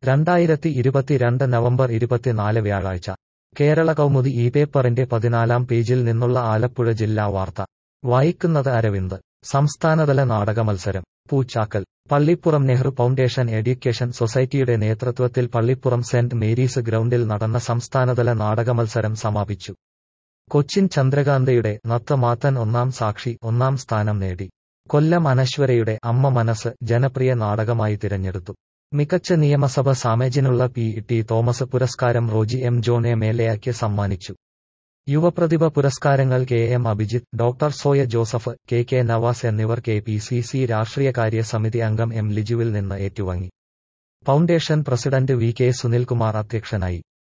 രണ്ടായിരത്തി ഇരുപത്തിരണ്ട് നവംബർ ഇരുപത്തിനാല് വ്യാഴാഴ്ച കേരള കൗമുദി ഈ പേപ്പറിന്റെ പതിനാലാം പേജിൽ നിന്നുള്ള ആലപ്പുഴ ജില്ലാ വാർത്ത വായിക്കുന്നത് അരവിന്ദ് സംസ്ഥാനതല നാടക മത്സരം പൂച്ചാക്കൽ പള്ളിപ്പുറം നെഹ്റു ഫൗണ്ടേഷൻ എഡ്യൂക്കേഷൻ സൊസൈറ്റിയുടെ നേതൃത്വത്തിൽ പള്ളിപ്പുറം സെന്റ് മേരീസ് ഗ്രൗണ്ടിൽ നടന്ന സംസ്ഥാനതല നാടക മത്സരം സമാപിച്ചു കൊച്ചിൻ ചന്ദ്രകാന്തയുടെ നത്ത മാത്തൻ ഒന്നാം സാക്ഷി ഒന്നാം സ്ഥാനം നേടി കൊല്ലം അനശ്വരയുടെ അമ്മ മനസ്സ് ജനപ്രിയ നാടകമായി തിരഞ്ഞെടുത്തു മികച്ച നിയമസഭ സാമേജിനുള്ള പി ടി തോമസ് പുരസ്കാരം Roji M John M L എക്ക് സമ്മാനിച്ചു യുവപ്രതിഭ പുരസ്കാരങ്ങൾ K M Abhijith doctor Soya Joseph K K Navas എന്നിവർ കെ പി സി സി രാഷ്ട്രീയകാര്യ സമിതി അംഗം എം ലിജുവിൽ നിന്ന് ഏറ്റുവാങ്ങി foundation president V K Sunilkumar അധ്യക്ഷനായി